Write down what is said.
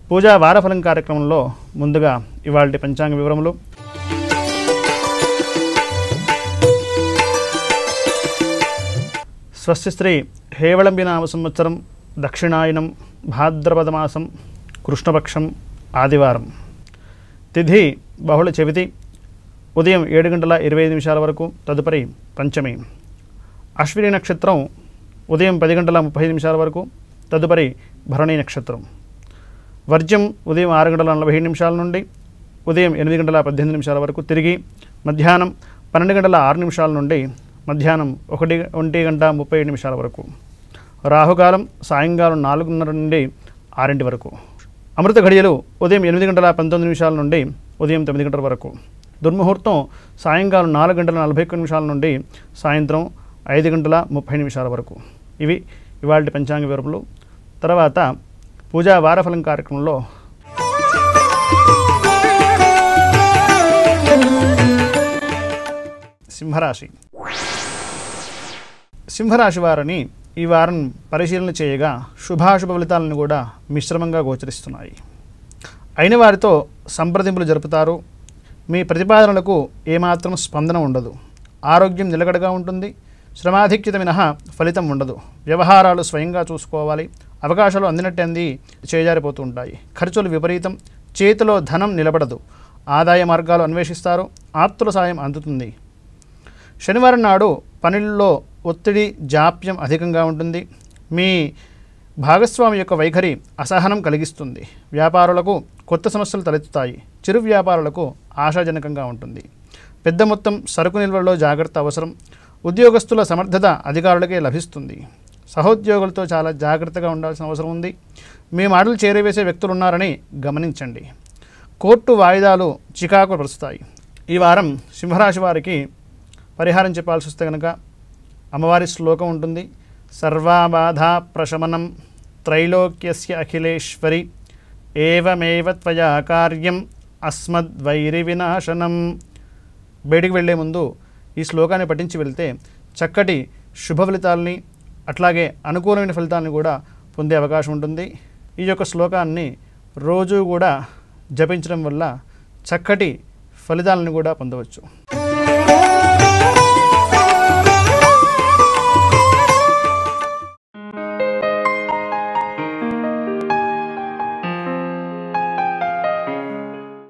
పూజా వారఫలం కార్యక్రమంలో ముందుగా ఇవాళ పంచాంగ వివరములు స్వస్తి స్త్రీ హేవళంబి నామ సంవత్సరం దక్షిణాయనం భాద్రపద మాసం కృష్ణపక్షం ఆదివారం తిథి బహుళ చవితి ఉదయం ఏడు గంటల ఇరవై ఐదు నిమిషాల వరకు తదుపరి పంచమి అశ్విని నక్షత్రం ఉదయం పది గంటల ముప్పై ఐదు నిమిషాల వరకు తదుపరి భరణి నక్షత్రం వర్జ్యం ఉదయం ఆరు గంటల నలభై ఏడు నిమిషాల నుండి ఉదయం ఎనిమిది గంటల పద్దెనిమిది నిమిషాల వరకు తిరిగి మధ్యాహ్నం పన్నెండు గంటల ఆరు నిమిషాల నుండి మధ్యాహ్నం ఒకటి ఒంటి గంట ముప్పై ఏడు నిమిషాల వరకు రాహుకాలం సాయంకాలం నాలుగున్నర నుండి ఆరింటి వరకు అమృత ఘడియలు ఉదయం ఎనిమిది గంటల పంతొమ్మిది నిమిషాల నుండి ఉదయం తొమ్మిది గంటల వరకు దుర్ముహూర్తం సాయంకాలం నాలుగు గంటల నలభై ఒక్క నిమిషాల నుండి సాయంత్రం ఐదు గంటల ముప్పై నిమిషాల వరకు ఇవి ఇవాళ పంచాంగ వివరములు తర్వాత పూజా వారఫలం కార్యక్రమంలో సింహరాశి సింహరాశి వారిని ఈ వారం పరిశీలన చేయగా శుభాశుభ ఫలితాలను కూడా మిశ్రమంగా గోచరిస్తున్నాయి అయిన వారితో సంప్రదింపులు జరుపుతారు మీ ప్రతిపాదనలకు ఏమాత్రం స్పందన ఉండదు ఆరోగ్యం నిలకడగా ఉంటుంది శ్రమాధిక్యత మినహా ఫలితం ఉండదు వ్యవహారాలు స్వయంగా చూసుకోవాలి అవకాశాలు అందినట్టు అంది చేజారిపోతూ ఉంటాయి ఖర్చులు విపరీతం చేతిలో ధనం నిలబడదు ఆదాయ మార్గాలు అన్వేషిస్తారు ఆప్తుల సాయం అందుతుంది శనివారం నాడు పనుల్లో ఒత్తిడి జాప్యం అధికంగా ఉంటుంది మీ భాగస్వామి యొక్క వైఖరి అసహనం కలిగిస్తుంది వ్యాపారులకు కొత్త సమస్యలు తలెత్తుతాయి చిరు వ్యాపారులకు ఆశాజనకంగా ఉంటుంది పెద్ద మొత్తం సరుకు నిల్వలో జాగ్రత్త అవసరం ఉద్యోగస్తుల సమర్థత అధికారులకే లభిస్తుంది సహోద్యోగులతో చాలా జాగ్రత్తగా ఉండాల్సిన అవసరం ఉంది మీ మాటలు చేరవేసే వ్యక్తులు ఉన్నారని గమనించండి కోర్టు వాయిదాలు చికాకు పరుస్తాయి ఈ వారం సింహరాశి వారికి పరిహారం చెప్పాల్సి వస్తే కనుక అమ్మవారి శ్లోకం ఉంటుంది సర్వాబాధా ప్రశమనం త్రైలోక్యస్య అఖిలేశ్వరి ఏవమేవ త్వయా కార్యం అస్మద్వైరి వినాశనం బయటికి వెళ్లే ముందు ఈ శ్లోకాన్ని పఠించి వెళ్తే చక్కటి శుభ ఫలితాలని అట్లాగే అనుకూలమైన ఫలితాలను కూడా పొందే అవకాశం ఉంటుంది ఈ యొక్క శ్లోకాన్ని రోజు కూడా జపించడం వల్ల చక్కటి ఫలితాలను కూడా పొందవచ్చు